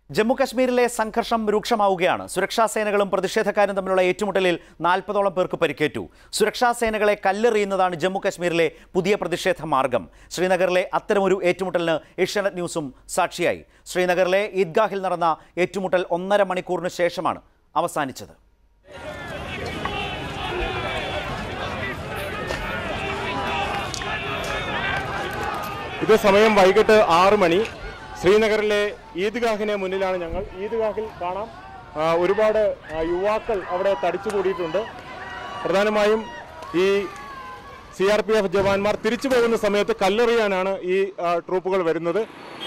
ജമ്മു കശ്മീരിലെ സംഘർഷം രൂക്ഷമാവുകയാണ് സുരക്ഷാ സേനകളും പ്രതിഷേധക്കാരും തമ്മിലുള്ള ഏറ്റുമുട്ടലിൽ നാൽപ്പതോളം പേർക്ക് പരിക്കേറ്റു സുരക്ഷാ സേനകളെ കല്ലെറിയുന്നതാണ് ജമ്മു കശ്മീരിലെ പുതിയ പ്രതിഷേധ മാർഗം ശ്രീനഗറിലെ അത്തരമൊരു ഏറ്റുമുട്ടലിന് ഏഷ്യാനെറ്റ് ന്യൂസും സാക്ഷിയായി ശ്രീനഗറിലെ ഈദ്ഗാഹിൽ നടന്ന ഏറ്റുമുട്ടൽ ഒന്നര മണിക്കൂറിന് ശേഷമാണ് അവസാനിച്ചത് ഇത് സമയം വൈകിട്ട് ആറ് മണി ശ്രീനഗറിലെ ഈദ്ഗാഹിന് മുന്നിലാണ് ഞങ്ങൾ ഈദ്ഗാഹിൽ കാണാം ആ, ഒരുപാട് ആ, യുവാക്കൾ അവിടെ തടിച്ചുകൂടിയിട്ടുണ്ട് പ്രധാനമായും ഈ സി ആർ പി എഫ് ജവാന്മാർ തിരിച്ചു പോകുന്ന സമയത്ത് കല്ലെറിയാനാണ് ഈ ആ, ട്രൂപ്പുകൾ വരുന്നത്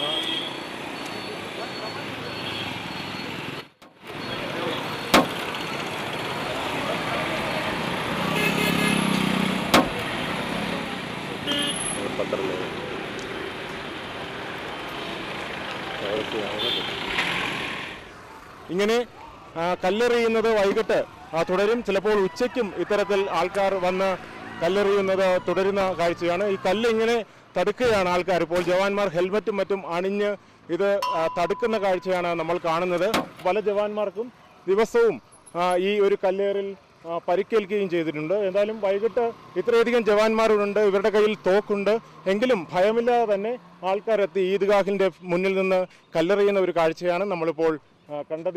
ഇങ്ങനെ ആ, കല്ലെറിയുന്നത് വൈകിട്ട് ആ, തുടരും ചിലപ്പോൾ ഉച്ചയ്ക്കും ഇത്തരത്തിൽ ആൾക്കാർ വന്ന് കല്ലെറിയുന്നത് തുടരുന്ന കാഴ്ചയാണ് ഈ കല്ല് ഇങ്ങനെ തടുക്കുകയാണ് ആൾക്കാർ ഇപ്പോൾ ജവാന്മാർ ഹെൽമറ്റും മറ്റും അണിഞ്ഞ് ഇത് ആ, തടുക്കുന്ന കാഴ്ചയാണ് നമ്മൾ കാണുന്നത് പല ജവാന്മാർക്കും ദിവസവും ആ, ഈ ഒരു കല്ലേറിൽ ആ, പരിക്കേൽക്കുകയും ചെയ്തിട്ടുണ്ട് എന്തായാലും വൈകിട്ട് ഇത്രയധികം ജവാന്മാരുണ്ട് ഇവരുടെ കയ്യിൽ തോക്കുണ്ട് എങ്കിലും ഭയമില്ലാതെ തന്നെ ആൾക്കാർ എത്തി ഈദ്ഗാഹിന്റെ മുന്നിൽ നിന്ന് കല്ലെറിയുന്ന ഒരു കാഴ്ചയാണ് നമ്മളിപ്പോൾ ആ, കണ്ടത്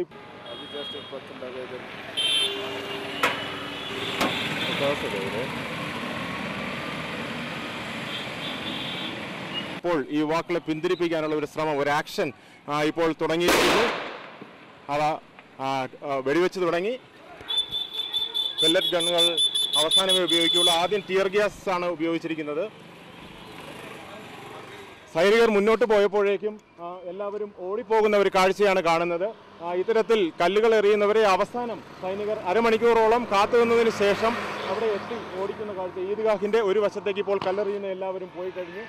ഇപ്പോൾ ഈ യുവാക്കളെ പിന്തിരിപ്പിക്കാനുള്ള ഒരു ശ്രമം ഒരു ആക്ഷൻ ആ, ഇപ്പോൾ തുടങ്ങിയിരിക്കുന്നു അവ ആ, ആ, വെടിവെച്ച് തുടങ്ങി പെല്ലറ്റ് ഗണ്ണുകൾ അവസാനമേ ഉപയോഗിക്കുകയുള്ളൂ ആദ്യം ടിയർ ഗ്യാസ് ആണ് ഉപയോഗിച്ചിരിക്കുന്നത് സൈനികർ മുന്നോട്ട് പോയപ്പോഴേക്കും ആ, എല്ലാവരും ഓടിപ്പോകുന്ന ഒരു കാഴ്ചയാണ് കാണുന്നത് ആ, ഇത്തരത്തിൽ കല്ലുകൾ എറിയുന്നവരെ അവസാനം സൈനികർ അരമണിക്കൂറോളം കാത്തുനിന്നതിന് ശേഷം അവിടെ എത്തി ഓടിക്കുന്ന കാഴ്ച ഈദ്ഗാഹിന്റെ ഒരു വശത്തേക്ക് ഇപ്പോൾ കല്ലെറിയുന്ന എല്ലാവരും പോയി കഴിഞ്ഞു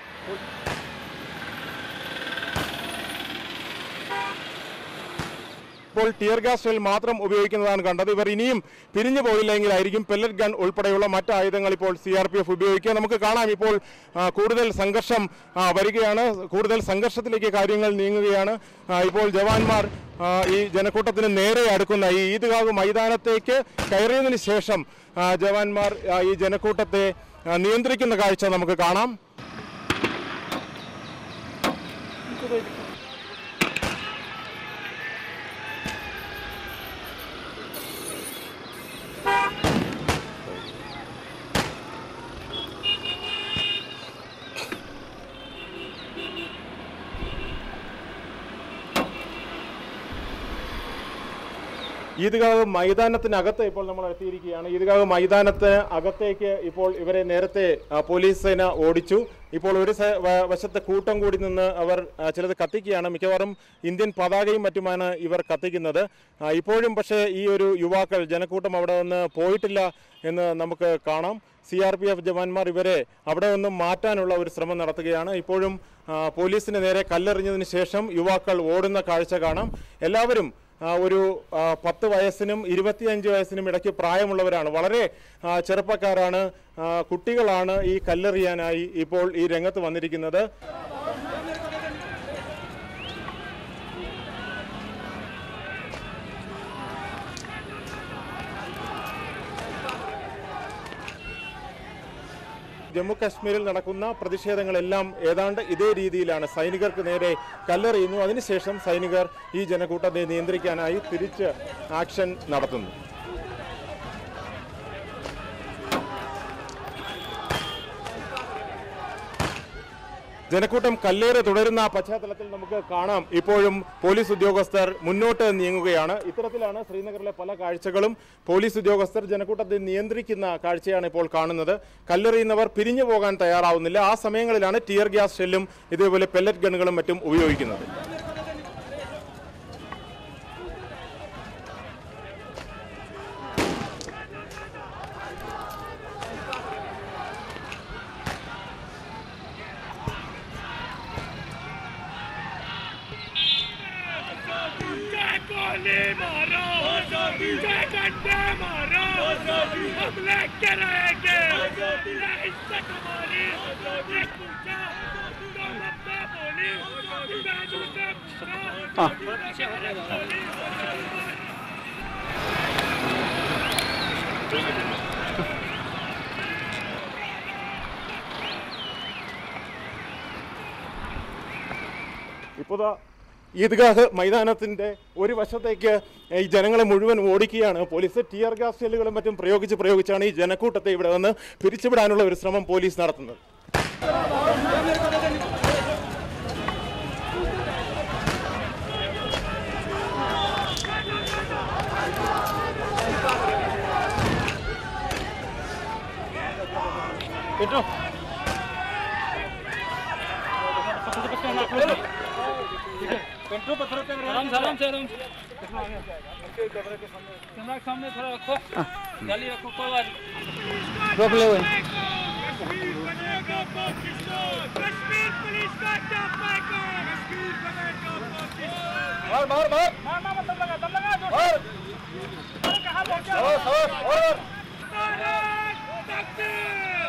ഇപ്പോൾ ടിയർ ഗ്യാസ് ഷെൽ മാത്രം ഉപയോഗിക്കുന്നതാണ് കണ്ടത് ഇവർ ഇനിയും പിരിഞ്ഞു പോയില്ലെങ്കിലായിരിക്കും പെല്ലറ്റ് ഗൺ ഉൾപ്പെടെയുള്ള മറ്റ് ആയുധങ്ങൾ ഇപ്പോൾ സി ആർ പി എഫ് ഉപയോഗിക്കുക നമുക്ക് കാണാം ഇപ്പോൾ ആ, കൂടുതൽ സംഘർഷം ആ, വരികയാണ് കൂടുതൽ സംഘർഷത്തിലേക്ക് കാര്യങ്ങൾ നീങ്ങുകയാണ് ആ, ഇപ്പോൾ ജവാന്മാർ ആ, ഈ ജനക്കൂട്ടത്തിന് നേരെ അടുക്കുന്ന ഈ ഈദ്ഗാഹ് മൈതാനത്തേക്ക് കയറിയതിന് ശേഷം ആ, ജവാന്മാർ ആ, ഈ ജനക്കൂട്ടത്തെ ആ, നിയന്ത്രിക്കുന്ന കാഴ്ച നമുക്ക് കാണാം ഈദ്ഗാഹ് മൈതാനത്തിനകത്ത് ഇപ്പോൾ നമ്മൾ എത്തിയിരിക്കുകയാണ് ഈദ്ഗാഹ് മൈതാനത്തിന് അകത്തേക്ക് ഇപ്പോൾ ഇവരെ നേരത്തെ ആ, പോലീസ് സേന ഓടിച്ചു ഇപ്പോൾ ഒരു സ- വ- വശത്തെ കൂട്ടം കൂടി നിന്ന് അവർ ആ, ചിലത് കത്തിക്കുകയാണ് മിക്കവാറും ഇന്ത്യൻ പതാകയും മറ്റുമാണ് ഇവർ കത്തിക്കുന്നത് ആ, ഇപ്പോഴും പക്ഷേ ഈ ഒരു യുവാക്കൾ ജനക്കൂട്ടം അവിടെ നിന്ന് പോയിട്ടില്ല എന്ന് നമുക്ക് കാണാം സി ആർ പി എഫ് ജവാന്മാർ ഇവരെ അവിടെ നിന്നും മാറ്റാനുള്ള ഒരു ശ്രമം നടത്തുകയാണ് ഇപ്പോഴും ആ, പോലീസിന് നേരെ കല്ലെറിഞ്ഞതിന് ശേഷം യുവാക്കൾ ഓടുന്ന കാഴ്ച കാണാം എല്ലാവരും ആ, ഒരു ആ, പത്ത് വയസ്സിനും ഇരുപത്തിയഞ്ച് വയസ്സിനും ഇടയ്ക്ക് പ്രായമുള്ളവരാണ് വളരെ ആ, ചെറുപ്പക്കാരാണ് ആ, കുട്ടികളാണ് ഈ കല്ലെറിയാനായി ഇപ്പോൾ ഈ രംഗത്ത് വന്നിരിക്കുന്നത് ജമ്മു കാശ്മീരിൽ നടക്കുന്ന പ്രതിഷേധങ്ങളെല്ലാം ഏതാണ്ട് ഇതേ രീതിയിലാണ് സൈനികർക്ക് നേരെ കല്ലെറിയുന്നു അതിനുശേഷം സൈനികർ ഈ ജനക്കൂട്ടത്തെ നിയന്ത്രിക്കാനായി തിരിച്ച് ആക്ഷൻ നടത്തുന്നു ജനക്കൂട്ടം കല്ലേറ് തുടരുന്ന പശ്ചാത്തലത്തിൽ നമുക്ക് കാണാം ഇപ്പോഴും പോലീസ് ഉദ്യോഗസ്ഥർ മുന്നോട്ട് നീങ്ങുകയാണ് ഇത്തരത്തിലാണ് ശ്രീനഗറിലെ പല കാഴ്ചകളും പോലീസ് ഉദ്യോഗസ്ഥർ ജനക്കൂട്ടത്തെ നിയന്ത്രിക്കുന്ന കാഴ്ചയാണ് ഇപ്പോൾ കാണുന്നത് കല്ലെറിയുന്നവർ പിരിഞ്ഞു പോകാൻ തയ്യാറാവുന്നില്ല ആ സമയങ്ങളിലാണ് ടിയർ ഗ്യാസ് ഷെല്ലും ഇതേപോലെ പെല്ലറ്റ് ഗണ്ണുകളും മറ്റും ഉപയോഗിക്കുന്നത് जय कोहली मारो जय कंडे मारो हम लेके रहेंगे ये इज्जत हमारी ये पूछा तो अपना बोली मैं दूसरे ഇപ്പോൾ ദാ ഈദ്ഗാഹ് മൈതാനത്തിന്റെ ഒരു വശത്തേക്ക് ഈ ജനങ്ങളെ മുഴുവൻ ഓടിക്കുകയാണ് പോലീസ് ടിയർ ഗ്യാസ് ഷെല്ലുകളും മറ്റും പ്രയോഗിച്ച് പ്രയോഗിച്ചാണ് ഈ ജനക്കൂട്ടത്തെ ഇവിടെ നിന്ന് പിരിച്ചുവിടാനുള്ള ഒരു ശ്രമം പോലീസ് നടത്തുന്നത് आराम से आराम से आराम से कैमरा के सामने थोड़ा रखो गाली रखो कोई बात नहीं। रोक ले हुए कश्मीर बनेगा पाकिस्तान कश्मीर पुलिस का क्या पाएगा कश्मीर बनेगा पाकिस्तान मार मार मार मार मार दम लगा दम लगा मार कहां पहुंचा और और तकबीर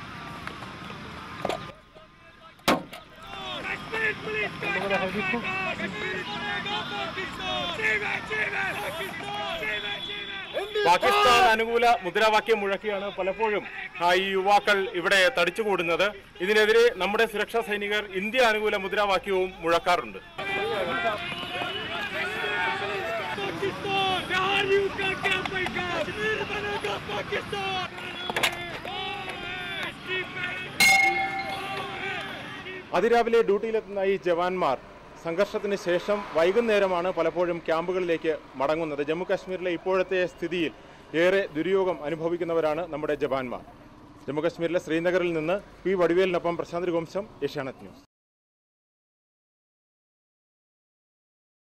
कश्मीर पुलिस का क्या पाएगा कश्मीर बनेगा पाकिस्तान जीवे जीवे पाकिस्तान जीवे जीवे പാകിസ്ഥാൻ അനുകൂല മുദ്രാവാക്യം മുഴക്കിയാണ് പലപ്പോഴും ആ, ഈ യുവാക്കൾ ഇവിടെ തടിച്ചുകൂടുന്നത് ഇതിനെതിരെ നമ്മുടെ സുരക്ഷാ സൈനികർ ഇന്ത്യ അനുകൂല മുദ്രാവാക്യവും മുഴക്കാറുണ്ട് पाकिस्तान बिहार यू का क्या पैगा कश्मीर बनेगा पाकिस्तान അതിരാവിലെ ഡ്യൂട്ടിയിലെത്തുന്ന ഈ ജവാന്മാർ സംഘർഷത്തിന് ശേഷം വൈകുന്നേരമാണ് പലപ്പോഴും ക്യാമ്പുകളിലേക്ക് മടങ്ങുന്നത് ജമ്മു കാശ്മീരിലെ ഇപ്പോഴത്തെ സ്ഥിതിയിൽ ഏറെ ദുര്യോഗം അനുഭവിക്കുന്നവരാണ് നമ്മുടെ ജവാന്മാർ ജമ്മു കാശ്മീരിലെ ശ്രീനഗറിൽ നിന്ന് പി വടിവേലിനൊപ്പം പ്രശാന്ത് രഘുവംശം ഏഷ്യാനെറ്റ് ന്യൂസ്